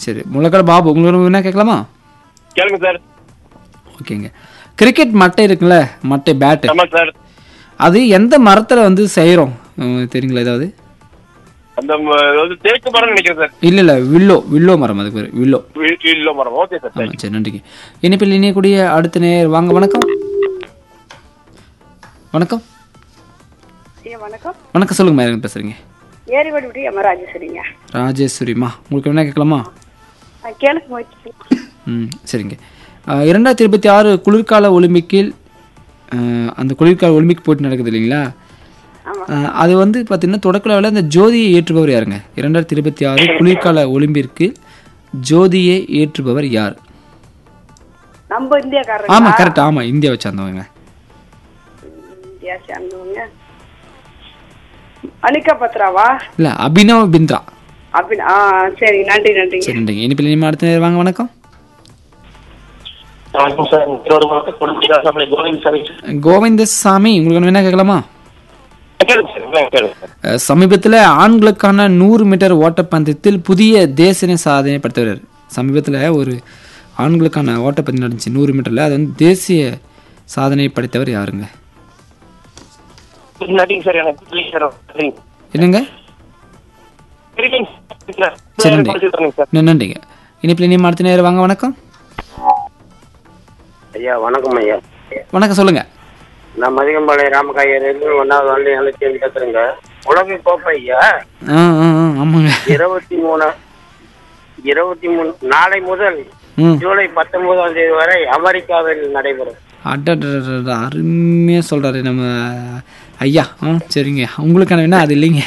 சரி முளைக்கடை பாபு உங்களுக்கு என்ன கேட்கலாமா கேளுங்க சார் ஓகேங்க கிரிக்கெட் மட்டை இருக்குல்ல மட்டை பேட்டு ஆமா சார் அது எந்த மரத்தில் வந்து செய்கிறோம் தெரியுங்களா ஏதாவது அந்த ம- இது வந்து தேக்கு மரம் நினைக்கிறேன் சார் இல்லை இல்லை வில்லோ வில்லோ மரம் அதுக்கு பேர் வில்லோ வி- இல்ல மரம் ஓகே சார் ஆமாம் சரி நன்றிங்க இனிப்பில் இணையக்கூடிய அடுத்த நேர் வாங்க வணக்கம் வணக்கம் ஐயா வணக்கம் வணக்கம் சொல்லுங்கம்மா யாருங்க பேசுகிறீங்க ஏரிவடி விட்டு எம்ம ராஜேஸ்வரிங்க ராஜேஸ்வரிம்மா உங்களுக்கு என்ன கேட்கலாமா ஆ, கேளுக்கு முயற்சி ம் சரிங்க அஹ், இரண்டாயிரத்தி இருபத்தி ஆறு குளிர்கால ஒலிம்பிக்கில் அஹ், அந்த குளிர்கால ஒலிம்பிக் போட்டி நடக்குது இல்லைங்களா ஆமா. அஹ், அது வந்து பார்த்தீங்கன்னா தொடக்கவில் அந்த ஜோதியை ஏற்றுபவர் யாருங்க இரண்டாயிரத்தி இருபத்தி ஆறு குளிர்கால ஒலிம்பிற்கு ஜோதியை ஏற்றுபவர் யார் நம்ம இந்தியாக்காரங்க ஆமாம் கரெக்ட் ஆமாம் இந்தியாவை சார்ந்தவங்க இந்தியா சேர்ந்தவங்க அனிகா பத்ராவா இல்லை அபினவ் பிந்த்ரா அப்படின்னு ஆ சரி நன்றி நன்றிங்க சரி நன்றிங்க இனிப்பில் இனிமே அடுத்த நேரம் வாங்க வணக்கம் வணக்கம் சார் ஈரோடு மாவட்டம் கொடுமுடி கோவிந்த் சாமி கோவிந்தசாமி உங்களுக்கு என்ன கேட்கலாமா கேளுங்க சார் என்ன கேளுங்க சார் சமீபத்தில் ஆண்களுக்கான நூறு மீட்டர் ஓட்டப்பந்தயத்தில் புதிய தேசிய சாதனை படுத்தவர் சமீபத்தில் ஒரு ஆண்களுக்கான ஓட்டப்பந்தயம் நடந்துச்சு நூறு மீட்டரில் அது வந்து தேசிய சாதனை படைத்தவர் யாருங்க நன்றிங்க சார் எனக்கு தெரியல சார் சரிங்க என்னங்க சரிங்க சார். சரி நன்றி படிச்சு தரேங்க சார் ந- நன்றிங்க இனிப்பில் இனிமே அடுத்த நேரம் வாங்க வணக்கம் ஐயா வணக்கம் ஐயா வணக்கம் சொல்லுங்க நான் மதிகம்பாளையம் ராமகாயிலிருந்து ஒன்னாவது வந்து எனக்கு பேசுறேங்க உலக கோப்பை ஐயா ஆ ஆ ஆ, ஆமாங்க இருபத்தி மூணு இருபத்தி மூணு நாளை முதல் ம் ஜூலை பத்தொன்பதாம் தேதி வரை அமெரிக்காவில் நடைபெறும் அடடடடட அருமையாக சொல்கிறாரு நம்ம ஐயா ஆ சரிங்க உங்களுக்கான வேணா அது இல்லைங்க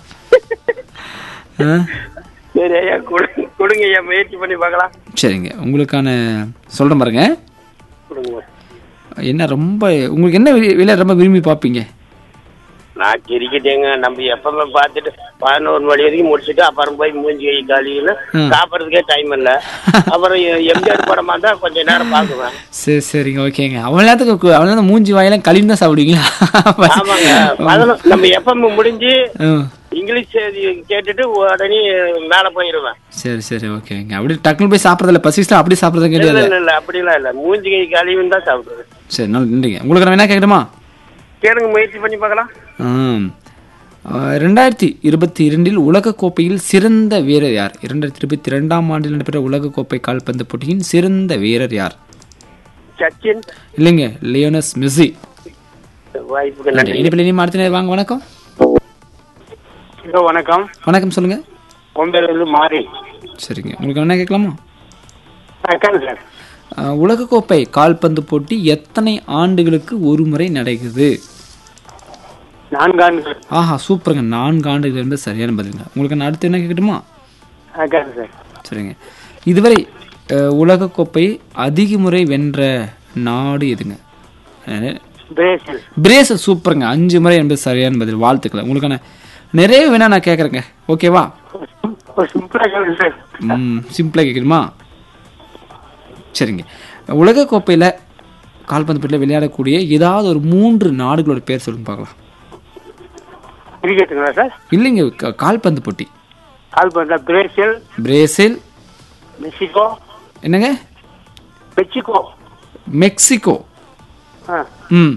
ஆ சரி ஐயா கொடுங்க கொடுங்க ஐயா முயற்சி பண்ணி பார்க்கலாம் சரிங்க உங்களுக்கான சொல்கிறேன் பாருங்க கொடுங்க என்ன ரொம்ப உங்களுக்கு என்ன வி- விலை ரொம்ப விரும்பி பார்ப்பீங்க நான் கிரிக்கெட்டுங்க நம்ம எப்பவுமே பார்த்துட்டு பதினோரு மணி வரைக்கும் முடிச்சுட்டு அப்புறம் போய் மூஞ்சி கை காலின்னு ம். சாப்பிட்றதுக்கே டைம் இல்லை அப்புறம் எ- எம்ஜிஆர் படமா இருந்தா கொஞ்ச நேரம் பார்க்குவேன் சரி சரிங்க ஓகேங்க அவ்வளோ நேரத்துக்கு கு- அவ்வளோ நேரம் மூஞ்சி வாயெல்லாம் கழுவி தான் சாப்பிடுவீங்களா ஆமாங்க பதினொ- நம்ம எப்பவும் முடிஞ்சு ம். இங்கிலீஷ் செய்தி கேட்டுட்டு உடனே மேல போயிருவேன் சரி சரி ஓகேங்க அப்படி டக்குனு போய் சாப்பிட்றதில்ல பசிச்சுலாம் அப்படி சாப்பிட்றது இல்ல கிடையாது இல்ல இல்ல அப்படிலாம் இல்ல மூஞ்சி கை கழிவுன்னு தான் சாப்பிடுறது சரி நல்ல நன்றிங்க உங்களுக்கு நான் என்ன கேட்கணுமா கேளுங்க முயற்சி பண்ணி பார்க்கலாம் ஆம். ஆ, ரெண்டாயிரத்தி இருபத்தி இரண்டில் உலகக்கோப்பையில் சிறந்த வீரர் யார் இரண்டாயிரத்தி இருபத்தி ரெண்டாம் ஆண்டில் நடைபெற்ற உலகக்கோப்பை கால்பந்து போட்டியின் சிறந்த வீரர் யார் சச்சின் இல்லைங்க லியோனஸ் மெஸ்ஸி வாய்ப்புக்கு நன்றி இனிப்பில் இனிமே அடுத்த நேரம் வாங்க வணக்கம் ஹலோ வணக்கம் வணக்கம் சொல்லுங்க கொம்பேருந்து மாறி சரிங்க உங்களுக்கு என்ன கேட்கலாமா சார் ஆ, உலகக்கோப்பை கால்பந்து போட்டி எத்தனை ஆண்டுகளுக்கு ஒரு முறை நடக்குது நான்காண்டு ஆஹா சூப்பருங்க நான்கு ஆண்டுகள் என்பது சரியான பதிலுங்க உங்களுக்கு நான் அடுத்து என்ன கேட்கட்டுமா சார் சரிங்க இதுவரை அஹ், உலகக்கோப்பை அதிக முறை வென்ற நாடு எதுங்க அஹ், பிரேசில் பிரேசில் சூப்பருங்க அஞ்சு முறை என்பது சரியான பதில் வாழ்த்துக்கள் உங்களுக்கான நிறைய வேணா நான் கேட்குறேங்க ஓகேவா சிம்பிளா கேளுங்க சார் ம் சிம்பிளாக கேட்கணுமா சரிங்க உலகக்கோப்பையில் கால்பந்து போட்டியில் விளையாடக்கூடிய ஏதாவது ஒரு மூன்று நாடுகளோட பேர் சொல்லுங்க பார்க்கலாம் கிரிக்கெட்டுங்களா சார் இல்லைங்க கா- கால்பந்து போட்டி கால் பண்ண பிரேசில் பிரேசில் மெக்சிகோ என்னங்க மெக்சிகோ மெக்சிகோ ஆ ம்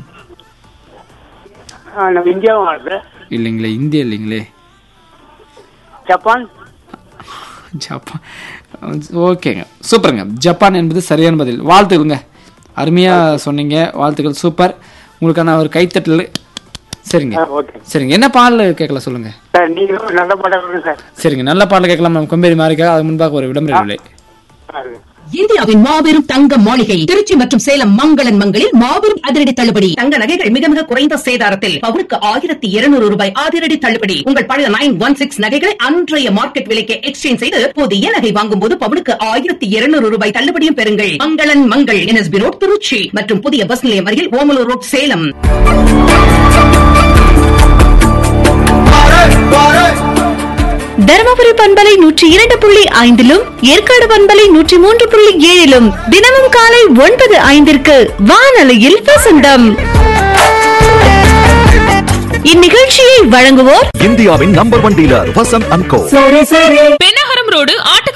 ஆ, நம்ம இந்தியாவும் ஆடுது இல்லைங்களே இந்தியா இல்லைங்களே ஜப்பான் ஜப்பான் ஓகேங்க சூப்பருங்க ஜப்பான் என்பது சரியான பதில் வாழ்த்துக்களுங்க அருமையாக சொன்னீங்க வாழ்த்துக்கள் சூப்பர் உங்களுக்கான ஒரு கைத்தட்டல் சரிங்க ஓகே சரிங்க என்ன பாடல் கேட்கலாம் சொல்லுங்க சார் நீங்க ஒரு நல்ல படம் கொடுங்க சார் சரிங்க நல்ல பாடல் கேட்கலாம் நம்ம கொம்பேரி மாறிக்கா அது முன்பாக ஒரு விளம்பர விலை இந்தியாவின் மாபெரும் தங்க மாளிகை திருச்சி மற்றும் சேலம் மங்களன் மங்களில் மாபெரும் அதிரடி தள்ளுபடி தங்க நகைகள் மிக மிக குறைந்த சேதாரத்தில் பவுனுக்கு ஆயிரத்தி இருநூறு ரூபாய் அதிரடி தள்ளுபடி உங்கள் பழைய நைன் ஒன் சிக்ஸ் நகைகளை அன்றைய மார்க்கெட் விலைக்கு எக்ஸ்சேஞ்ச் செய்து புதிய நகை வாங்கும் போது பவுனுக்கு ஆயிரத்தி இருநூறு ரூபாய் தள்ளுபடியும் பெறுங்கள் மங்களன் மங்கள் என்எஸ்பி ரோட் திருச்சி மற்றும் புதிய பஸ் நிலையம் அருகில் ஓமலூர் ரோட் சேலம் தருமபுரி பண்பலை நூற்றி இரண்டு புள்ளி ஐந்திலும் ஏற்காடு பண்பலை நூற்றி மூன்று புள்ளி ஏழிலும் தினமும் காலை ஒன்பது ஐந்திற்கு வானொலியில் வசந்தம் இந்நிகழ்ச்சியை வழங்குவோர் இந்தியாவின் number one dealer Vasanth and co Pennagaram road ஆட்டு